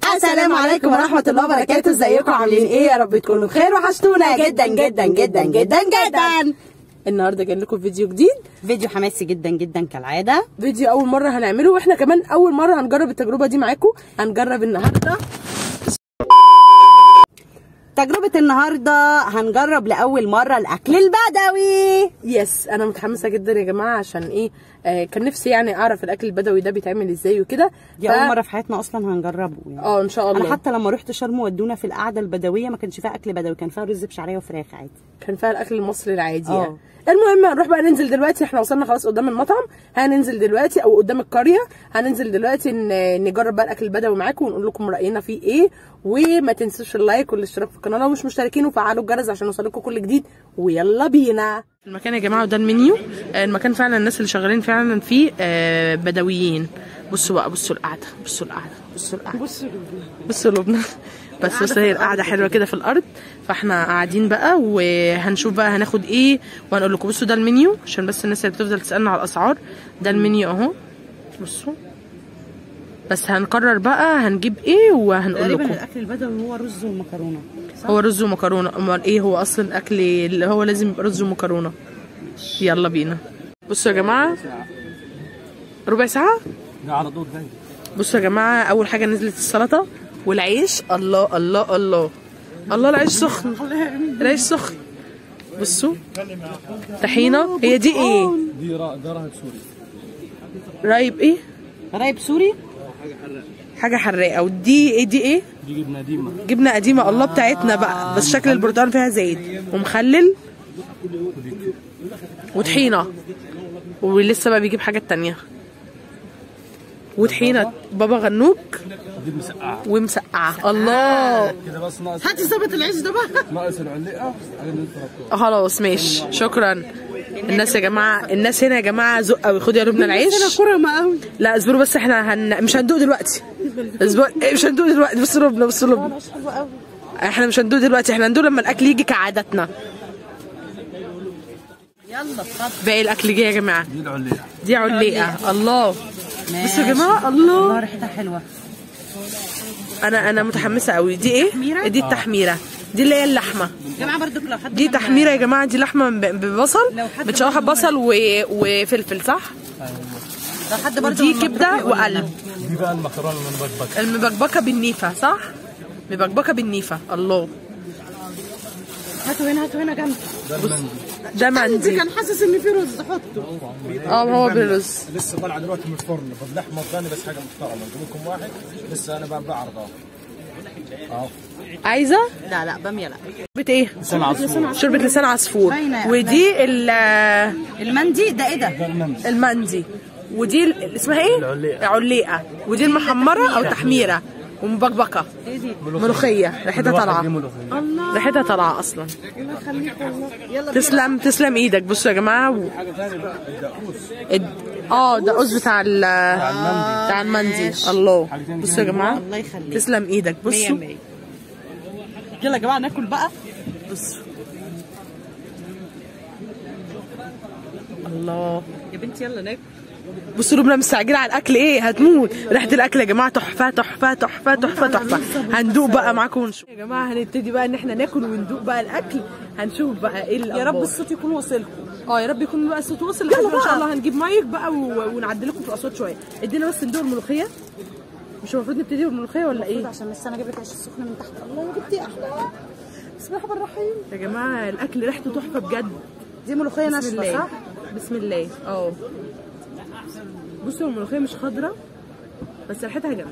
السلام عليكم ورحمة الله وبركاته ازيكم عاملين ايه يا رب تكونوا بخير وحشتونا جدا جدا جدا جدا جدا النهارده جايين لكم فيديو جديد فيديو حماسي جدا جدا كالعاده فيديو اول مرة هنعمله واحنا كمان اول مرة هنجرب التجربة دي معاكم هنجرب النهارده تجربه النهارده هنجرب لاول مره الاكل البدوي يس انا متحمسة جدا يا جماعة عشان ايه آه كان نفسي يعني اعرف الاكل البدوي ده بيتعمل ازاي وكده دي اول مره في حياتنا اصلا هنجربه يعني اه ان شاء الله انا حتى لما رحت شرم ودونا في القعده البدويه ما كانش فيها اكل بدوي كان فيها رز بشعريه وفراخ عادي كان فيها الاكل المصري العادي اه. يعني المهم هنروح بقى ننزل دلوقتي احنا وصلنا خلاص قدام المطعم هننزل دلوقتي او قدام القريه هننزل دلوقتي ن- نجرب بقى الاكل البدوي معاكم ونقول لكم راينا فيه ايه وما تنسوش اللايك والاشتراك في القناه لو مش مشتركين وفعلوا الجرس عشان يوصلكم كل جديد ويلا بينا المكان يا جماعه وده المنيو آه، المكان فعلا الناس اللي شغالين فعلا فيه آه، بدويين بصوا بقى بصوا القعده بصوا القعده بصوا القعده بصوا لبنى بس بس هي القعده حلوه كده في الارض فاحنا قاعدين بقى وهنشوف بقى هناخد ايه وهنقول لكم بصوا ده المنيو عشان بس الناس اللي بتفضل تسالنا على الاسعار ده المنيو اهو بصوا بس هنقرر بقى هنجيب ايه وهنقول تقريبا لكم الاكل البدوي هو رز ومكرونه هو رز ومكرونه امال ايه هو اصلا الاكل اللي هو لازم يبقى رز ومكرونه يلا بينا بصوا يا جماعه ربع ساعه ده على طول جاي بصوا يا جماعه اول حاجه نزلت السلطه والعيش الله الله الله الله العيش سخن العيش سخن بصوا طحينه هي دي ايه دي را... ده راهب سوري رايب ايه رايب سوري حاجه حراقه ودي ايه دي ايه دي جبنه ديما جبنه قديمه الله بتاعتنا بقى بس شكل البرتقال فيها زايد ومخلل وطحينه ولسه بقى بيجيب حاجات تانية وطحينه بابا غنوج دي مسقعه ومسقعه الله كده بس ناقص هاتي ظابط العيش ده بقى ناقص العلقه على اللي انت ربطوها. خلاص ماشي شكرا الناس يا جماعه الناس هنا يا جماعه زق قوي خدوا يا لبنى العيش كرمه قوي لا اصبروا بس احنا هن... مش هندوق دلوقتي اصبر إيه، مش هندوق دلوقتي بص لبنى بص لبنى احنا مش هندوق دلوقتي احنا هندوق لما الاكل يجي كعادتنا يلا اتفضل باقي الاكل جه يا جماعه دي العلقه دي علقه الله بصوا يا جماعه الله الله ريحتها حلوه انا انا متحمسه قوي دي ايه تحميرة؟ دي التحميره دي اللي هي اللحمه يا جماعه برضك لو حد دي من- تحميره يا جماعه دي لحمه ب- ببصل لو حد متشوحه برضه ببصل و... وفلفل صح لو حد برضه ودي من كبده منطقتي يقول لنا. وقلب دي بقى المكرونه المبكبكه المبكبكه بالنيفه صح مبكبكه بالنيفه الله هاتوا هنا هاتوا هنا جنب ده مندي كان حاسس ان في رز حطه اه هو بالرز لسه طالعه دلوقتي من الفرن باللحمه الضاني بس حاجه محترمه نجيب لكم واحد لسه انا بقى بعرض اهو اهو عايزه لا لا باميه لا شوربه ايه لسان عصفور شوربه لسان عصفور باينة. ودي ال- المندي ده ايه ده ده المندي المندي ودي ال- اسمها ايه العليقة. عليقه ودي المحمره او تحميره ومبكبكه ايه دي ملوخيه ريحتها كل واحد طالعه ليه ملوخية. ريحتها طالعه اصلا الله يخليك والله يلا تسلم تسلم ايدك بصوا يا جماعه و... حاجه ثانيه بقى الدقوس اد- اه ده قوس بتاع ال بتاع المندي الله بصوا يا جماعه الله يخليك تسلم ايدك مية بصوا مية يلا يا جماعه ناكل بقى بصوا الله يا بنتي يلا ناكل بصوا لبنى مستعجله على الاكل ايه هتموت ريحه الاكل يا جماعه تحفه تحفه تحفه تحفه تحفه هندوق بقى معاكم ونشوف يا جماعه هنبتدي بقى ان احنا ناكل وندوق بقى الاكل هنشوف بقى ايه يا الأخبار. رب الصوت يكون واصلكم اه يا رب يكون بقى الصوت وصل لحد ما ان شاء الله هنجيب مايك بقى و... ونعدل لكم في الاصوات شويه ادينا بس ندوق الملوخيه مش المفروض نبتدي بالملوخيه ولا ايه عشان لسه انا جايب لك عيش السخن من تحت الله يا جبتي احلى بسم الله الرحمن الرحيم يا جماعه الاكل ريحته تحفه بجد دي ملوخيه بسم ناشفه الله صح؟ بسم الله اه بصوا الملوخيه مش خضراء بس ريحتها جامده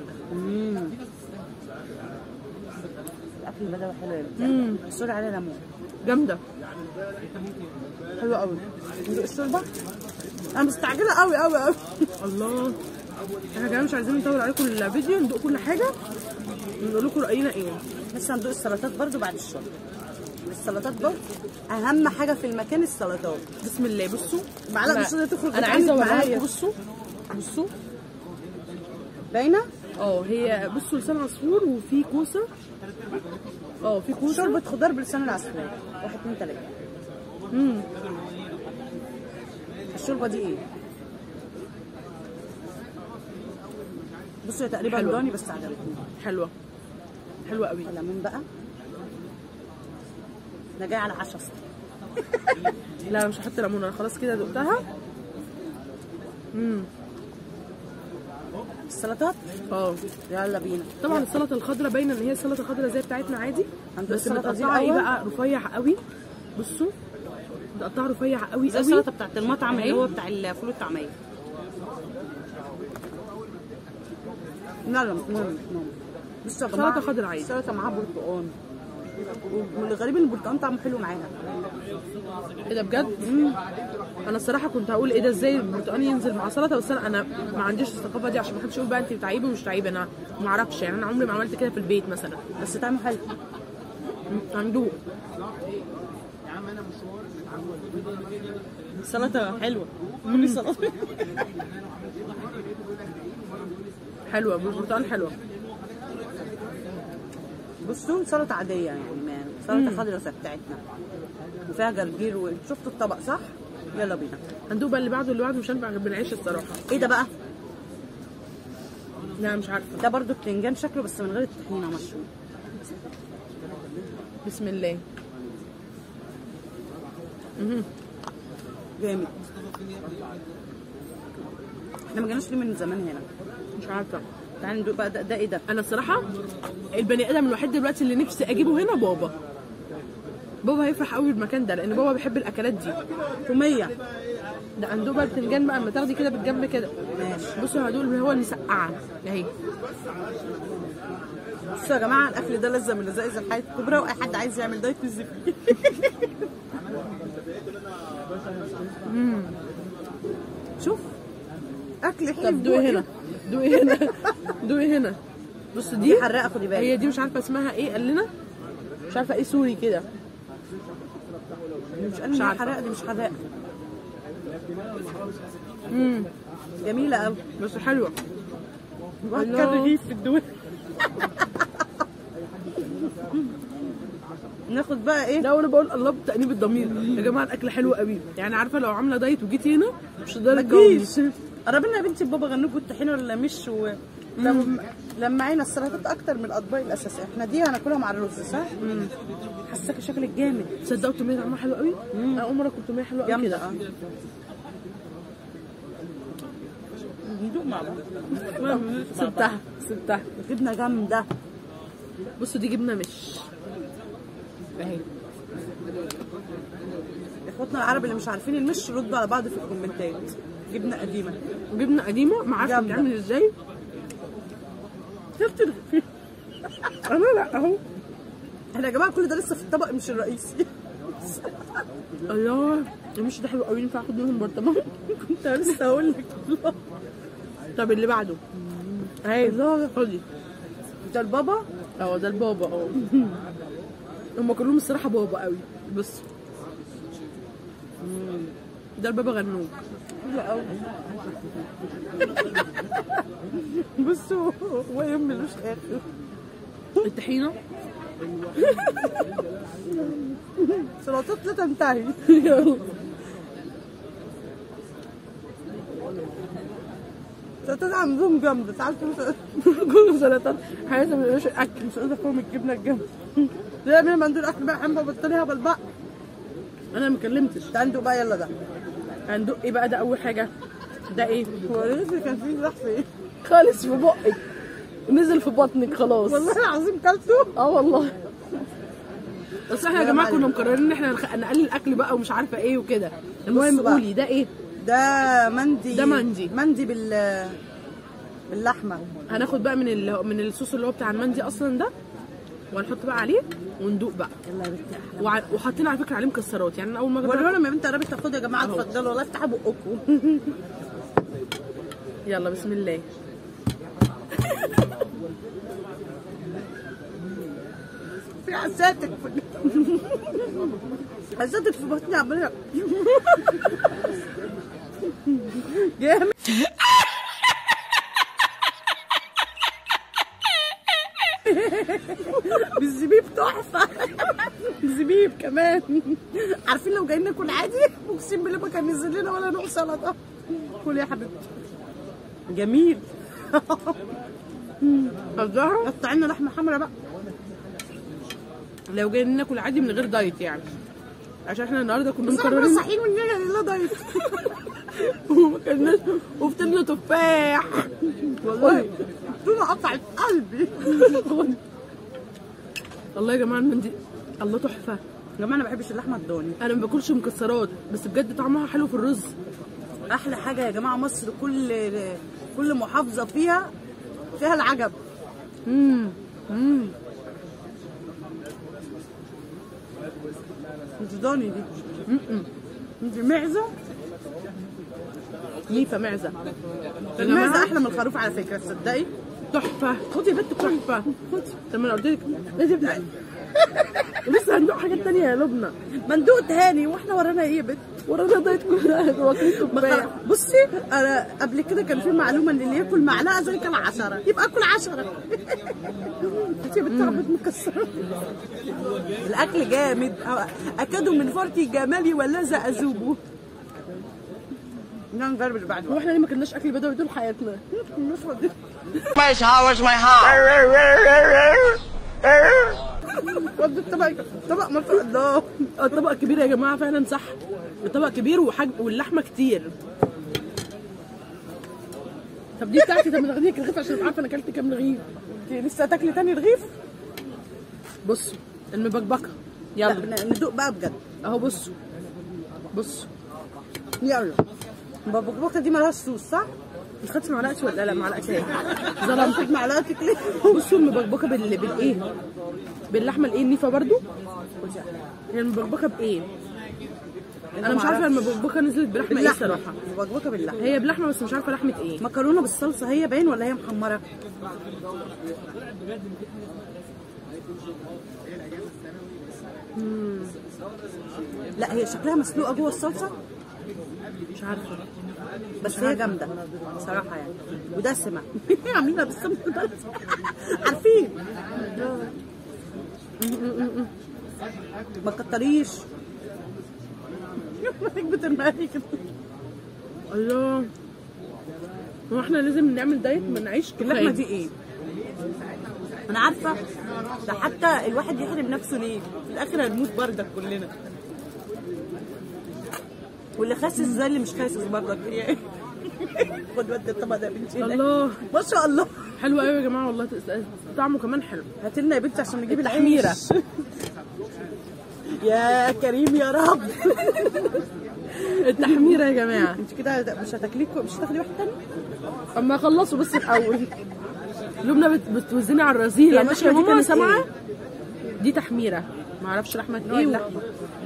الاكل البدوي حلو يا بنتي امم السوري عليه ليمون جامده حلوه قوي ندوق الشوربه انا مستعجله قوي قوي قوي الله احنا كمان مش عايزين نطول عليكم الفيديو ندوق كل حاجه ونقول لكم راينا ايه لسه هندوق السلطات برضو بعد الشرب السلطات برضو اهم حاجه في المكان السلطات بسم الله بصوا معلقه أنا- مش قادره تخرج انا عايزه تتعامل اوريها معايا. لكم بصوا بصوا باينه اه هي بصوا لسان عصفور وفي كوسه اه في كوسه شوربه خضار بلسان العصفور واحد اتنين تلاته امم الشوربه دي ايه؟ بصوا هي تقريبا حلوة. ضاني بس عجبتني حلوه حلوه قوي ليمون بقى ده جاي على عشا اصلا لا مش هحط ليمون انا خلاص كده دقتها امم السلطات اه يلا بينا طبعا السلطه الخضراء باينه ان هي السلطه الخضراء زي بتاعتنا عادي عند بس السلطة دي متقطعه ايه الأول. بقى رفيع قوي بصوا متقطعه رفيع قوي زي قوي السلطه بتاعت المطعم اللي أهي. هو بتاع الفول والطعميه لا لا مش مهم مش مهم بصوا يا جماعه سلطة خضرا عادي. السلطه معاها برتقان والغريب ان البرتقان طعمه حلو معاها ايه ده بجد انا الصراحه كنت هقول ايه ده ازاي البرتقال ينزل مع سلطه بس انا انا ما عنديش الثقافه دي عشان ما حدش يقول بقى انت بتعيبي ومش تعيبي انا ما اعرفش يعني انا عمري ما عملت كده في البيت مثلا بس طعمه حلو هندوق سلطه حلوه كل سلطه حلوه بالبرتقال حلوه بصوا سلطه عاديه يعني ما سلطه خضرا زي بتاعتنا وفيها جرجير وشفتوا الطبق صح يلا بينا هندوق بقى اللي بعده اللي بعده مش هنفع غير بالعيش الصراحه ايه ده بقى لا مش عارفه ده برضو بتنجان شكله بس من غير الطحينه مشروم بسم الله مهم. جامد احنا ما جيناش ليه من زمان هنا مش عارفه تعالى ندوق بقى ده, ده ايه ده انا الصراحه البني ادم الوحيد دلوقتي اللي نفسي اجيبه هنا بابا بابا هيفرح قوي بالمكان ده لان بابا بيحب الاكلات دي توميه ده عنده بقى البتنجان بقى اما تاخدي كده بالجنب كده ماشي بصوا هدول اللي هو المسقعه اهي بصوا يا جماعه الاكل ده لذه من لذائذ الحياه الكبرى واي حد عايز يعمل دايت ينزل فيه شوف اكل حلو طب دوقي هنا دوقي هنا دوقي هنا بص دي دي حراقه خدي بالك هي دي مش عارفه اسمها ايه قال لنا مش عارفه ايه سوري كده مش مش مش عارفة. حراقه دي مش حراقه امم جميله قوي بس حلوه الله. كان رغيف في الدول ناخد بقى ايه لا وانا بقول الله بتأنيب الضمير يا جماعه الاكل حلو قوي يعني عارفه لو عامله دايت وجيت هنا مش هتقدري تجاوبي مفيش قربنا يا بنتي بابا غنوج والطحينه ولا مش و لما لما عينا السلطات اكتر من الاطباق الاساسيه احنا دي هناكلها مع الرز صح؟ حاساك شكلك جامد تصدقوا التوميه طعمها حلو قوي انا اول مره كنت توميه حلوه قوي جامده كده اه ندوق مع بعض سبتها سبتها جبنه جامده بصوا دي جبنه مش اهي اخواتنا العرب اللي مش عارفين المش ردوا على بعض في الكومنتات جبنه قديمه جبنه قديمه ما عارفه جامدة. بتتعمل ازاي شفت ال- انا لا اهو احنا يا جماعه كل ده لسه في الطبق مش الرئيسي الله المش ده حلو قوي ينفع اخد منهم برطمان كنت لسه هقول لك والله طب اللي بعده اهي خدي ده البابا اه ده البابا اه هم كلهم الصراحه بابا قوي بص ده البابا غنوج حلو قوي بصوا هو يوم ملوش اخر الطحينه سلطات لا تنتهي سلطات عندهم جامده تعالوا تقولوا كله سلطات حياتي ما بيبقاش اكل مش قادره افهم الجبنه الجنب ليه من مندول اكل بقى حمى وبطليها بالبق انا ما كلمتش تعالوا ندوق بقى يلا ده هندق ايه بقى ده اول حاجه ده ايه هو لسه كان فيه راح فين خالص في بقك نزل في بطنك خلاص والله العظيم كلته اه والله بس احنا يا يا جماعه معلم. كنا مقررين ان احنا نخ- نقلل الاكل بقى ومش عارفه ايه وكده المهم بصوا بقى. قولي ده ايه ده مندي ده مندي. مندي بال باللحمه هناخد بقى من ال... من الصوص اللي هو بتاع المندي اصلا ده وهنحط بقى عليه وندوق بقى يلا يا بنتي وع... وحاطين على فكره عليه مكسرات يعني انا اول ما وروا جربت لهم يا بنت قربت تاخدوا يا جماعه أهو. اتفضلوا والله افتحوا بقكم يلا بسم الله في حساتك في حساتك في بطني عماله جامد بالزبيب تحفه بالزبيب كمان عارفين لو جايين ناكل عادي اقسم بالله ما كان نزل لنا ولا نوع سلطه كل يا حبيبتي جميل الظهر قطع لنا لحمه حمرا بقى لو جايين ناكل عادي من غير دايت يعني عشان احنا النهارده كنا بس احنا مقررين صاحيين مننا لا دايت وما كناش وفطرنا تفاح والله دون قطعت قلبي الله يا جماعه المندي الله تحفه يا جماعه انا ما بحبش اللحمه الضاني انا ما باكلش مكسرات بس بجد طعمها حلو في الرز احلى حاجه يا جماعه مصر كل كل محافظه فيها فيها العجب امم امم مش ضاني دي دي معزه نيفه معزه يا المعزه جماعه احلى من الخروف على فكره تصدقي تحفه خدي يا بنت تحفه طب ما انا قلت لك لازم لسه هندوق حاجات تانية يا لبنى مندوق تاني واحنا ورانا ايه يا بنت ورانا دايت كلها واكلين ما تفاح خلاص. بصي انا قبل كده كان في معلومه ان اللي ياكل معلقه زي كان عشرة يبقى اكل عشرة انت بتعبد مكسرات الاكل جامد اكادوا من فرط جمالي ولذا اذوبه نجرب اللي بعده هو احنا ليه ما كناش اكل بدوي طول حياتنا مش فاضي Where's how? Where's my how? ودي الطبق طبق ما شاء الله الطبق كبير يا جماعه فعلا صح الطبق كبير وحج واللحمه كتير طب دي بتاعتي طب ما تاخديها رغيف عشان ابقى عارفه انا اكلت كام رغيف انت لسه هتاكلي تاني رغيف بصوا المبكبكه لا يلا ندوق بقى بجد اهو بصوا بصوا يلا البكبكه دي مالهاش صوص صح؟ ما خدتش معلقتي ولا لا معلقتين ظلمتك معلقتك ليه؟ بصوا المبكبكه بال... بالايه باللحمه الايه النيفه برضو هي المبكبكه بايه انا مش عارفه المبكبكه نزلت بلحمه ايه باللحمه صراحه البكبكه باللحمه هي بلحمه بس مش عارفه لحمه ايه مكرونه بالصلصه هي باين ولا هي محمره؟ لا هي شكلها مسلوقه جوه الصلصه مش عارفه بس هي جامده صراحه يعني ودسمه عاملينها بالسمنه البلدي عارفين ما تكتريش بترميها كده الله هو احنا لازم نعمل دايت ما نعيش اللحمه دي ايه؟ انا عارفه ده حتى الواحد يحرم نفسه ليه؟ في الاخر هنموت بردك كلنا واللي خاسس زي اللي مش خاسس بردك يعني خد ودي الطبق ده يا بنتي الله ما شاء الله حلو قوي يا جماعه والله طعمه كمان حلو هات لنا يا بنتي عشان نجيب التحميرة. العيش يا كريم يا رب التحميره يا جماعه انت كده مش هتاكلي مش هتاكلي واحد تاني اما اخلصوا بس الاول لبنى بت- بتوزني على الرذيل هي يا ماشيه يا اللحمة دي ماما كانت سامعه إيه؟ دي تحميره ما اعرفش لحمه نوع ايه اللحمه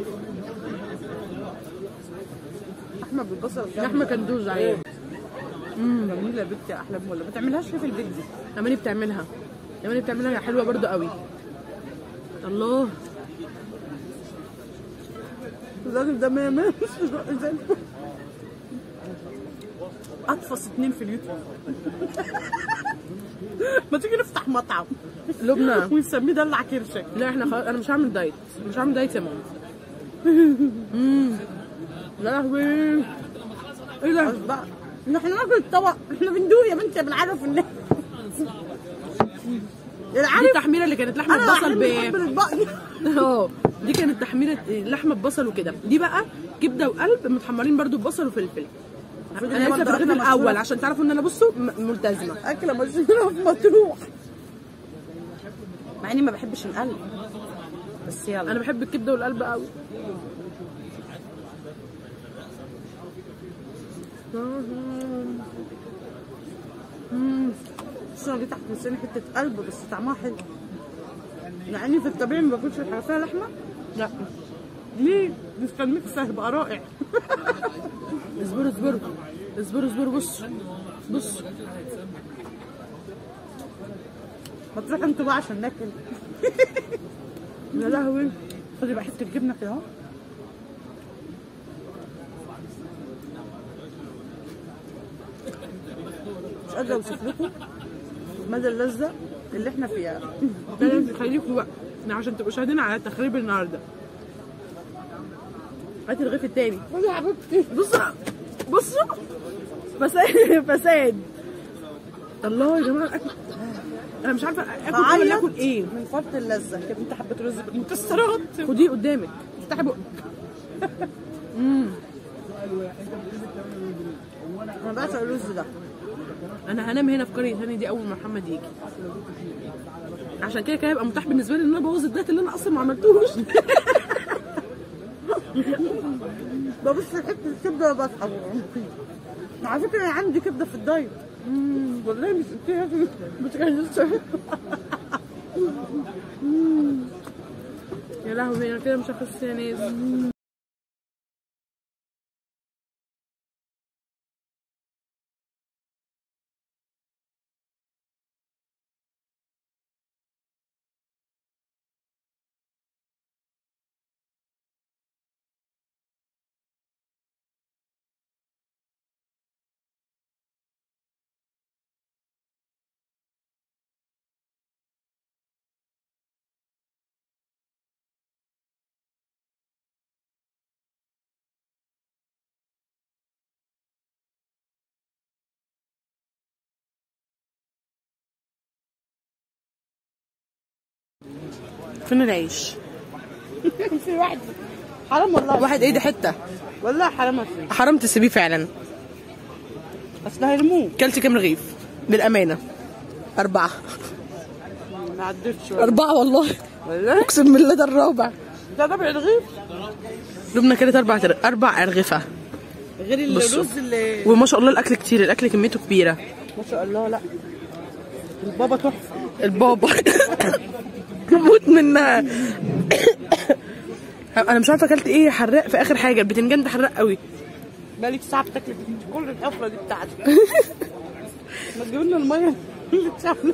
لحمه بالبصل لحمه كندوز عليه جميله يا بنتي يا احلام ولا ما تعملهاش ليه في البيت دي اماني بتعملها اماني بتعملها هي حلوه برضو قوي الله الراجل ده ما ما اطفس اتنين في اليوتيوب ما تيجي نفتح مطعم لبنى ونسميه دلع كرشك لا احنا خلاص انا مش هعمل دايت مش هعمل دايت يا ماما امم يا لهوي ايه ده خلاص بقى ان احنا ناكل الطبق احنا بندوق يا بنتي بنعرف ان دي العارف التحميره اللي كانت لحمه انا بصل ب بحب الاطباق دي اه دي كانت تحميره لحمه ببصل وكده دي بقى كبده وقلب متحمرين برضو ببصل وفلفل انا لسه في الرغيف الاول عشان تعرفوا ان انا بصوا م- ملتزمه اكله مشهوره في مطروح مع اني ما بحبش القلب بس يلا انا بحب الكبده والقلب قوي بس انا جيت تحت لساني حته قلب بس طعمها حلو مع اني في الطبيعي ما باكلش الحاجه فيها لحمه لا ليه؟ مستنيك هيبقى رائع اصبروا اصبروا اصبروا اصبروا بصوا بصوا ما تروحوا انتوا بقى عشان ناكل يا لهوي خدي بقى حته جبنه كده اهو مش قادره اوصف لكم مدى اللذه اللي احنا فيها لازم خليكم بقى عشان تبقوا شاهدين على تخريب النهارده هاتي الرغيف التاني يا حبيبتي بصوا بصوا فساد فساد الله يا جماعه الاكل انا مش عارفه اكل ايه ولا أعيط اكل ايه من فرط اللذة كده انت حبة رز بالمكسرات خديه قدامك افتحي بقك انا بعشق الرز ده انا هنام هنا في قريه ثانيه دي اول ما محمد يجي عشان كده كده هيبقى متاح بالنسبه لي ان انا ابوظ الدايت اللي انا اصلا ما عملتوش ببص حته الكبده وبصحى على فكره انا عندي كبده في الدايت والله مش مش كان لسه يا لهوي انا كده مش هخس يا ناس فين العيش؟ في واحد حرام والله واحد ايه دي حته والله حرام فيه حرام تسيبيه فعلا اصل هيرموه كلت كام رغيف بالامانه اربعه ما عدتش ولا اربعه والله والله اقسم بالله ده الرابع ده ربع رغيف لبنى كانت اربع تر... اربع ارغفه غير بصوا. الرز اللي وما شاء الله الاكل كتير الاكل كميته كبيره ما شاء الله لا البابا تحفه البابا بموت منها انا مش عارفه اكلت ايه حراق في اخر حاجه البتنجان ده حراق قوي بقالك ساعه بتاكلي كل الحفره دي بتاعتك ما تجيب لنا الميه اللي بتعمل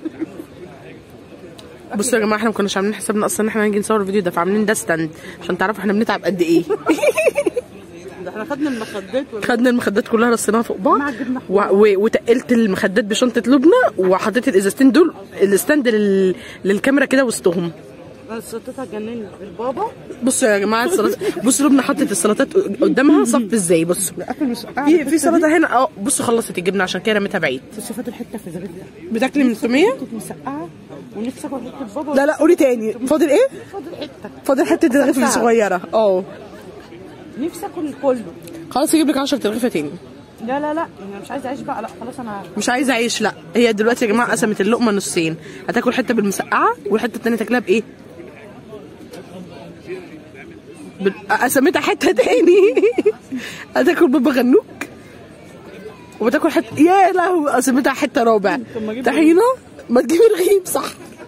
بصوا يا جماعه احنا ما كناش عاملين حسابنا اصلا ان احنا هنيجي نصور الفيديو ده فعاملين ده ستاند عشان تعرفوا احنا بنتعب قد ايه ده احنا خدنا المخدات ولا خدنا المخدات كلها رصيناها فوق بعض مع الجبنة و... و... وتقلت المخدات بشنطه لبنى وحطيت الازازتين دول الستاند لل... للكاميرا كده وسطهم انا سلطتها جنني البابا بصوا يا جماعه السلطات بصوا لبنى حطت السلطات قدامها صف ازاي بصوا اكل مش في في سلطه هنا اه بصوا خلصت الجبنه عشان كده رميتها بعيد شوفات الحته في الرغيف ده بتاكلي من التوميه كنت مسقعه ونفسي اكل حته بابا لا لا قولي تاني فاضل ايه فاضل حته فاضل حته رغيف ساعة. صغيره اه نفسي اكل كله خلاص اجيب لك 10 رغيفه تاني لا لا لا انا مش عايزه اعيش بقى لا خلاص انا مش عايزه اعيش لا هي دلوقتي يا جماعه قسمت اللقمه نصين هتاكل حته بالمسقعه والحته التانيه تاكلها بايه بال- قسمتها حته تاني هتاكل بابا غنوج وبتاكل حته يا لهوي قسمتها حته رابع طحينه ما تجيبي رغيف صح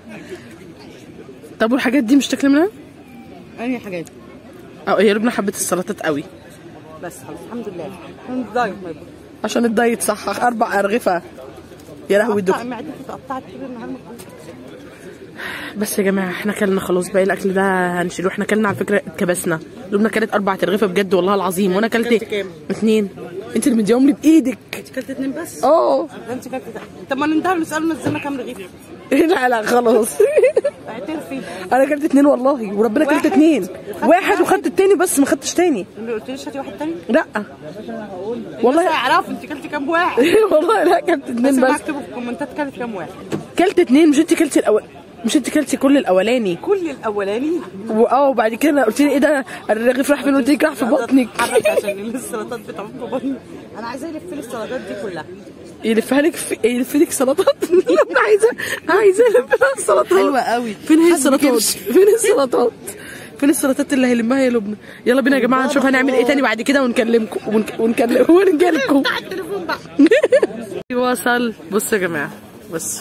طب والحاجات دي مش تاكلي منها؟ انهي حاجات اه هي لبنى حبت السلطات قوي بس خلاص الحمد لله الحمد لله ما يبقى. عشان الدايت صح اربع ارغفه يا لهوي قطع دول معدتي اتقطعت كده النهارده بس يا جماعه احنا كلنا خلاص باقي الاكل ده هنشيله احنا كلنا على فكره اتكبسنا لبنى كلت اربع رغيفه بجد والله العظيم وانا كلت كلت كام؟ اتنين انت اللي مديهم لي بايدك انت كلت اتنين بس اه ده انت كلت طب ما ننتهي نساله نزلنا كام رغيف لا لا خلاص اعترفي انا كلت اتنين والله وربنا كلت واحد. اتنين وخدت واحد واحد. وخدت التاني بس ما خدتش تاني ما قلتليش هاتي واحد تاني لا والله والله اعرف انت كلت كام واحد والله لا كلت بس اتنين بقى بس اكتبوا في الكومنتات كلت كام واحد كلت اتنين مش انت كلتي الاول مش انت كلتي كل الاولاني كل الاولاني واه وبعد كده قلت لي ايه ده الرغيف راح فين قلت لك راح في بطنك اتحرك عشان السلطات بتعوم في بطني انا عايزاه يلف لي السلطات دي كلها يلفها لك في يلف لك سلطات انا عايزه عايزه الف لها السلطات حلوة قوي. فين هي حد السلطات بيمشي. فين السلطات فين السلطات اللي هيلمها يا لبنى يلا بينا يا جماعه نشوف هنعمل ايه تاني بعد كده ونكلمكم ونك... ونكلم ونجيلكم التليفون بقى وصل بصوا يا جماعه بص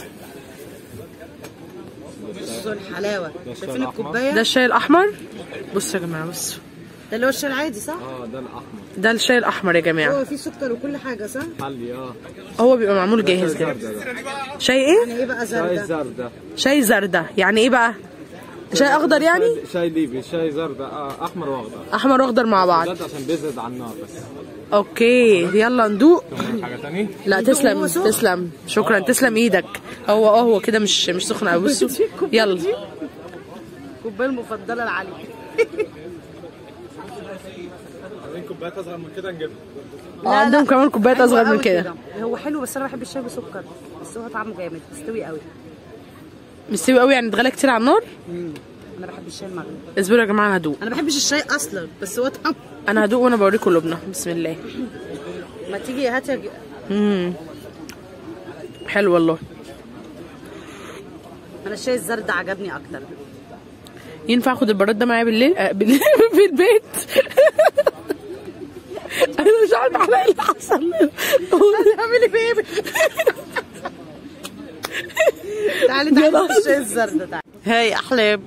بصوا الحلاوه شايفين الكوبايه ده الشاي الاحمر بصوا يا جماعه بصوا ده اللي هو الشاي العادي صح؟ ده الشاي الاحمر يا جماعه هو فيه سكر وكل حاجه صح؟ حلي اه هو بيبقى معمول جاهز كده شاي ايه يعني ايه بقى شاي زردة؟ زردة شاي زردة يعني ايه بقى شاي اخضر يعني شاي ليبي شاي زردة آه احمر واخضر احمر واخضر مع بعض زردة عشان بيزرد على النار بس اوكي يلا ندوق كمان حاجة تانية لا ندوق تسلم وهو سخن؟ تسلم شكرا تسلم ايدك هو اه هو كده مش مش سخن قوي بصوا يلا الكوبايه المفضله لعلي كوبايات اصغر من كده نجيبها اه عندهم كمان كوبايات حلو اصغر من قوي كده هو حلو بس انا بحب الشاي بسكر بس هو طعمه جامد مستوي قوي مستوي قوي يعني اتغلى كتير على النار انا بحب الشاي المغلي اصبروا يا جماعه انا هدوق انا ما بحبش الشاي اصلا بس هو طعمه انا هدوق وانا بوريكم لبنى بسم الله ما تيجي هات يا ج- امم حلو والله انا الشاي الزرد عجبني اكتر ينفع اخد البراد ده معايا بالليل آه بالليل في البيت انا مش عارفه احرق اللي حصل اعملي في ايه تعالي تعالي نهار نشوف الشاي الزرد تعالي هاي احلام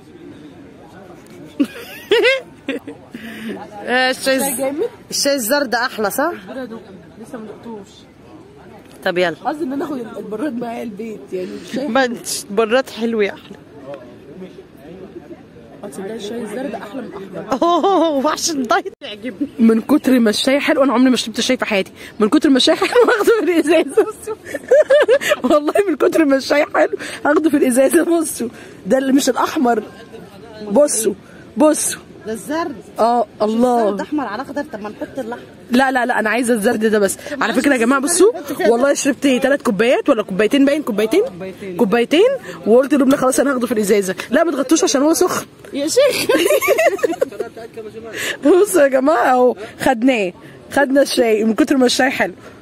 آه، الشاي جامد الشاي الزرد احلى صح؟ لسه ما دقتوش طب يلا قصدي ان انا اخد البراد معايا البيت يعني الشاي بس براد حلو يا احلى تصدقي الشاي الزرد احلى من الاحمر اوه عشان دايت يعجبني من كتر ما الشاي حلو انا عمري ما شربت شاي في حياتي من كتر ما الشاي حلو هاخده في الازازه بصوا والله من كتر ما الشاي حلو هاخده في الازازه بصوا ده اللي مش الاحمر بصوا بصوا ده الزرد اه الله الزرد احمر على اخضر طب ما نحط الاحمر لا لا لا انا عايزه الزرد ده بس على فكره يا جماعه بصوا والله شربت ثلاث كوبايات ولا كوبايتين باين كوبايتين كوبايتين وقلت لابني خلاص انا هاخده في الازازه لا ما تغطوش عشان هو سخن يا شيخ بصوا يا جماعه اهو خدناه خدنا الشاي من كتر ما الشاي حلو